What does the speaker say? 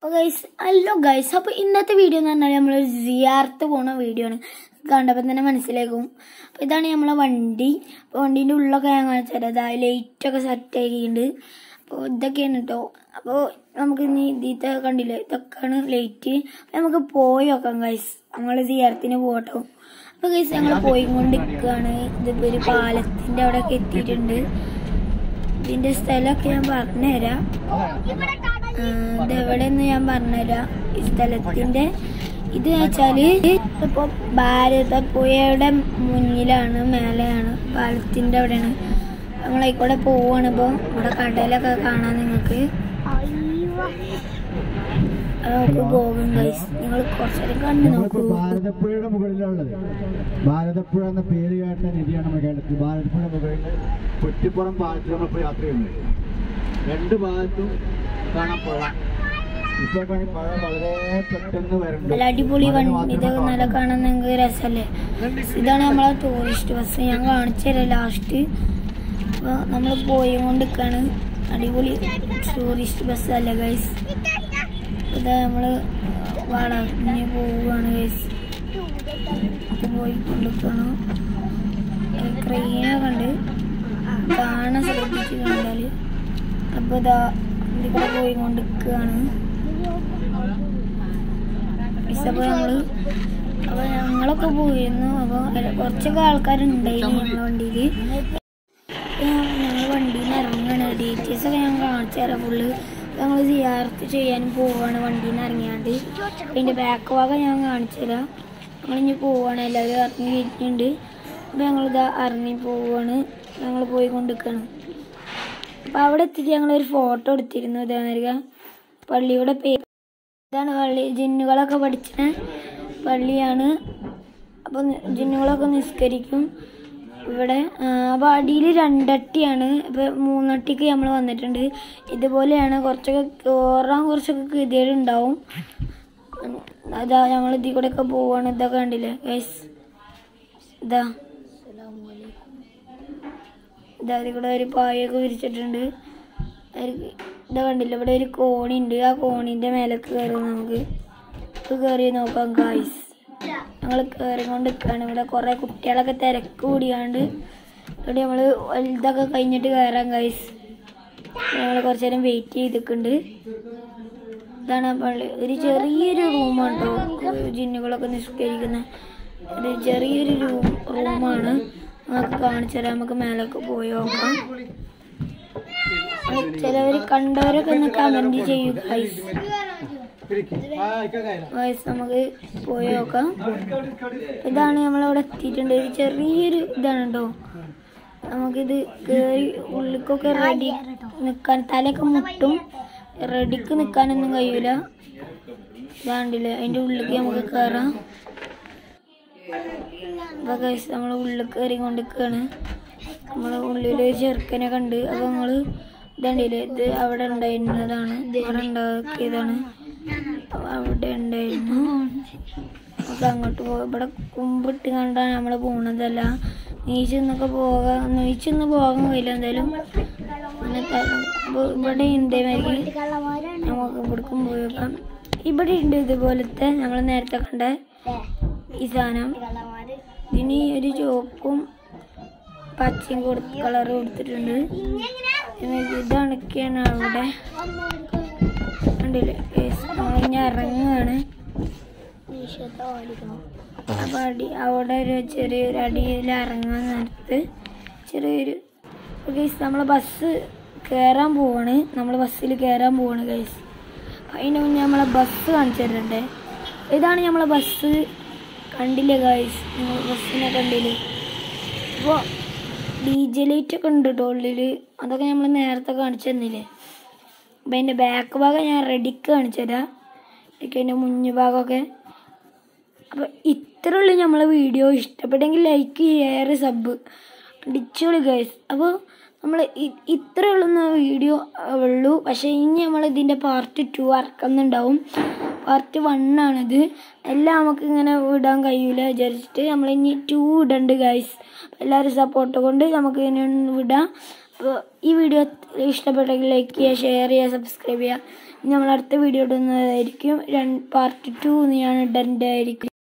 guys hello guys അപ്പോൾ ഇന്നത്തെ video എന്ന് പറഞ്ഞാൽ നമ്മൾ സിയാർത്ത് പോണ വീഡിയോ ആണ് കണ്ടപ്പോൾ തന്നെ മനസ്സിലാക്കും അപ്പോൾ ഇതാണ് നമ്മളെ വണ്ടി അപ്പോൾ വണ്ടീൻ്റെ ഉള്ളൊക്കെ ഞാൻ കാണിച്ചു തരാം അതാ ലൈറ്റൊക്കെ സെറ്റ് ആക്കിയിട്ടുണ്ട് അപ്പോൾ ഇതൊക്കെയാണ് കേട്ടോ അപ്പോൾ നമുക്ക് ഇനി ഇതിത്തെ കണ്ടില്ലേ ഇതൊക്കെയാണ് ലൈറ്റ് അപ്പോൾ നമുക്ക് പോയി നോക്കാം ഗൈസ് നമ്മൾ സിയാർത്തിന് പോകട്ടോ അപ്പോൾ ഗൈസ് ഞങ്ങൾ പോയിക്കൊണ്ടിരിക്കുകയാണ് ഇതിപ്പോൾ ഒരു പാലത്തിൻ്റെ അവിടെയൊക്കെ എത്തിയിട്ടുണ്ട് ഇതിൻ്റെ സ്ഥലമൊക്കെ ഞാൻ പറഞ്ഞുതരാം ഇത് എവിടെയെന്ന് ഞാൻ പറഞ്ഞുതരാം ഈ സ്ഥലത്തിന്റെ ഇത് വെച്ചാല് ഇപ്പൊ ഭാരതപ്പുഴയുടെ മുന്നിലാണ് മേലെയാണ് പാലത്തിന്റെ അവിടെയാണ് നമ്മളായിക്കൂടെ പോവാണ് ഇപ്പൊ ഇവിടെ കടലൊക്കെ കാണാൻ നിങ്ങൾക്ക് നമുക്ക് പോകും ഗൈസ് നിങ്ങൾ കുറച്ചേരം കണ്ടു നോക്കൂ ഭാരതപ്പുഴയുടെ മുകളിലുള്ളത് ഭാരതപ്പുഴ എന്ന പേര് കേട്ട നദിയാണ് നമ്മുടെ കേരളത്തിൽ ഭാരതപ്പുഴ മുകളിൽ കുറ്റിപ്പുറം പാലത്തിൽ നമ്മളിപ്പോൾ യാത്ര ചെയ്യുന്നത് രണ്ട് ഭാഗത്തും കാണാൻ പുഴ ഇപ്പോൾ കാണി പുഴ വളരെ പെട്ടെന്ന് വരണ്ട് നല്ല അടിപൊളി വണ്ടി ഇത് നല്ല കാണാൻ നിങ്ങൾക്ക് രസമല്ലേ ഇതാണ് നമ്മളെ ടൂറിസ്റ്റ് ബസ് ഞാൻ കാണിച്ചു തരാം ലാസ്റ്റ് അപ്പോൾ നമ്മൾ പോയിക്കൊണ്ടിരിക്കുകയാണ് അടിപൊളി ടൂറിസ്റ്റ് ബസ് അല്ലേ ഗൈസ് ഇത് നമ്മൾ വളഞ്ഞ് പോവുകയാണ് ഗൈസ് ഇത് പോയിക്കൊണ്ടിരിക്കുകയാണ് ക്രെയിനൊക്കെ ഉണ്ട് കാണാൻ ശ്രദ്ധിച്ച് കണ്ടാല് അപ്പോൾ ഇതാ ഇതിവിടെ പോയിക്കൊണ്ടിരിക്കുകയാണ് അപ്പോൾ നമ്മള് അപ്പൊ ഞങ്ങളൊക്കെ പോയിരുന്നു അപ്പൊ കുറച്ചൊക്കെ ആൾക്കാരുണ്ടായിരുന്നു ഞങ്ങളെ വണ്ടിയില് ഞങ്ങൾ വണ്ടിയിൽ നിന്ന് ഇറങ്ങാണ് ഡീറ്റെയിൽസ് ഒക്കെ ഞാൻ കാണിച്ചു തരാം ഫുള്ള് ഞങ്ങൾ സിയാർത്ത് ചെയ്യാനും പോവാണ് വണ്ടിയിൽ നിന്ന് ഇറങ്ങിയാണ്ട് അതിന്റെ ബാക്ക് ഭാഗം ഞാൻ കാണിച്ചു തരാം ഞങ്ങളിഞ്ഞ് പോവാണ് എല്ലാവരും ഇറങ്ങി കഴിഞ്ഞിട്ടുണ്ട് അപ്പൊ ഞങ്ങളിതാ ഇറങ്ങി പോവാണ് ഞങ്ങൾ പോയി കൊണ്ടിരിക്കുകയാണ് അപ്പൊ അവിടെ എത്തിയിട്ട് ഞങ്ങളൊരു ഫോട്ടോ എടുത്തിരുന്നു ഇതേമാതിരി പള്ളിയുടെ പേര് ഇതാണ് പള്ളി ജിന്നുകളൊക്കെ പഠിച്ച പള്ളിയാണ് അപ്പോൾ ജിന്നുകളൊക്കെ നിസ്കരിക്കും ഇവിടെ അപ്പോൾ അടിയിൽ രണ്ടട്ടിയാണ് ഇപ്പോൾ മൂന്നട്ടിക്ക് നമ്മൾ വന്നിട്ടുണ്ട് ഇതുപോലെയാണ് കുറച്ചൊക്കെ കയറാൻ കുറച്ചൊക്കെ ഗതികേട് ഉണ്ടാവും അതാ ഞങ്ങൾ ഇതിൽ കൂടെ ഒക്കെ പോവാണ് ഇതൊക്കെ കണ്ടില്ലേ ഗൈസ് ഇതാ ഇതാ ഇതിൽ കൂടെ ഒരു പായൊക്കെ വിരിച്ചിട്ടുണ്ട് ഒരു- ഇതാ കണ്ടില്ല ഇവിടെ ഒരു കോണി ഉണ്ട് ആ കോണിന്റെ മേലെ കയറി നമുക്ക് ഇത് കയറി നോക്കാം ഗായ്സ് ഞങ്ങൾ കയറിക്കൊണ്ട് നിൽക്കുകയാണ് ഇവിടെ കുറെ കുട്ടികളൊക്കെ തിരക്ക് കൂടിയാണ്ട് ഇവിടെ നമ്മൾ വലുതൊക്കെ കഴിഞ്ഞിട്ട് കയറാം ഗായ്സ് ഞങ്ങൾ കുറച്ച് നേരം വെയിറ്റ് ചെയ്തിട്ടുണ്ട് ഇതാണ് ആ പള്ളി ഒരു ചെറിയൊരു റൂമാണ് കേട്ടോ ജിന്നുകളൊക്കെ നിസ്കരിക്കുന്ന ഒരു ചെറിയൊരു റൂം റൂമാണ് നമുക്ക് കാണിച്ചു തരാം നമുക്ക് മേലൊക്കെ പോയി നോക്കാം ചിലവർ കണ്ടവരൊക്കെ ഒന്ന് കമന്റ് ചെയ്യൂ ഗൈസ് ഗൈസ് നമുക്ക് പോയി നോക്കാം ഇതാണ് നമ്മളിവിടെ എത്തിയിട്ടുണ്ട് ഒരു ചെറിയൊരു ഇതാണ് കേട്ടോ നമുക്കിത് കയറി ഉള്ളിക്കൊക്കെ റെഡി നിൽക്കാൻ തലയൊക്കെ മുട്ടും റെഡിക്ക് നിൽക്കാനൊന്നും കഴിയൂല ഇതാണ്ടില്ലേ അതിൻ്റെ ഉള്ളിലേക്ക് നമുക്ക് കയറാം അപ്പോൾ ഗൈസ് നമ്മൾ ഉള്ളിൽ കയറി കൊണ്ടിരിക്കുകയാണ് നമ്മൾ ഉള്ളിൽ ഒരു ചെറുക്കനെ കണ്ട് അപ്പോൾ നമ്മൾ ഇതുണ്ടല്ലേ ഇത് അവിടെ ഉണ്ടായിരുന്നതാണ് അവിടെ ഉണ്ടാക്കിയതാണ് അപ്പൊ അവിടെ ഉണ്ടായിരുന്നു നമുക്ക് അങ്ങോട്ട് പോകാം ഇവിടെ കുമ്പിട്ട് കണ്ടാണ് നമ്മൾ പോണതല്ല നീച്ചൊന്നൊക്കെ പോകാൻ നീച്ചൊന്ന് പോകാൻ കഴിയില്ല എന്തായാലും അങ്ങനെ ത- ഇപ്പൊ ഇവിടെ ഇതേമാതിരി നമുക്ക് ഇവിടേക്കും പോയി നോക്കാം ഇവിടെ ഉണ്ട് ഇതുപോലത്തെ നമ്മൾ നേരത്തെ കണ്ട ഈ സാധനം ഇതിന് ഒരു ചുവപ്പും പച്ചയും കൊടുത്ത് കളർ കൊടുത്തിട്ടുണ്ട് പിന്നെ ഇതണക്കെയാണ് അവിടെ കണ്ടില്ലേ നമ്മളിങ്ങനെ ഇറങ്ങുകയാണ് അപ്പൊ അടി അവിടെ ഒരു ചെറിയൊരു അടിയിൽ ഇറങ്ങാൻ നേരത്ത് ചെറിയൊരു ഗൈസ് നമ്മൾ ബസ് കയറാൻ പോവാണ് നമ്മൾ ബസ്സിൽ കയറാൻ പോവാണ് ഗൈസ് അതിന് മുന്നേ നമ്മളെ ബസ് കാണിച്ചു തരണ്ടേ ഇതാണ് നമ്മളെ ബസ് കണ്ടില്ലേ ഗൈസ് നിങ്ങൾ ബസ്സിനെ കണ്ടില്ലേ അപ്പോൾ ഡി ജെ ലൈറ്റ് ഒക്കെ ഉണ്ട് കേട്ടോ ഉള്ളിൽ അതൊക്കെ നമ്മൾ നേരത്തെ കാണിച്ചു തന്നില്ലേ അപ്പം അതിൻ്റെ ബാക്ക് ഭാഗം ഞാൻ റെഡിക്ക് കാണിച്ചു തരാം എനിക്ക് അതിൻ്റെ മുന്നു ഭാഗമൊക്കെ അപ്പോൾ ഇത്ര ഉള്ളൂ നമ്മളെ വീഡിയോ ഇഷ്ടപ്പെട്ടെങ്കിൽ ലൈക്ക് ഷെയർ സബ് അടിച്ചോളി ഗൈസ് അപ്പോൾ നമ്മൾ ഇത്ര ഉള്ളുന്ന വീഡിയോ ഉള്ളൂ പക്ഷേ ഇനി നമ്മൾ ഇതിൻ്റെ പാർട്ട് ടു ഇറക്കുന്നുണ്ടാവും പാർട്ട് വൺ ആണിത് എല്ലാം നമുക്ക് ഇങ്ങനെ വിടാൻ കഴിയൂല വിചാരിച്ചിട്ട് നമ്മൾ ഇനി ടു ഇടണ്ട് ഗൈസ് എല്ലാവരും സപ്പോർട്ട് കൊണ്ട് നമുക്ക് ഇനി ഒന്ന് വിടാം അപ്പോൾ ഈ വീഡിയോ ഇഷ്ടപ്പെട്ടെങ്കിൽ ലൈക്ക് ചെയ്യുക ഷെയർ ചെയ്യുക സബ്സ്ക്രൈബ് ചെയ്യുക നമ്മൾ അടുത്ത വീഡിയോ ഇടുന്നതായിരിക്കും രണ്ട് പാർട്ട് ടു ഞാൻ ഇടേണ്ടതായിരിക്കും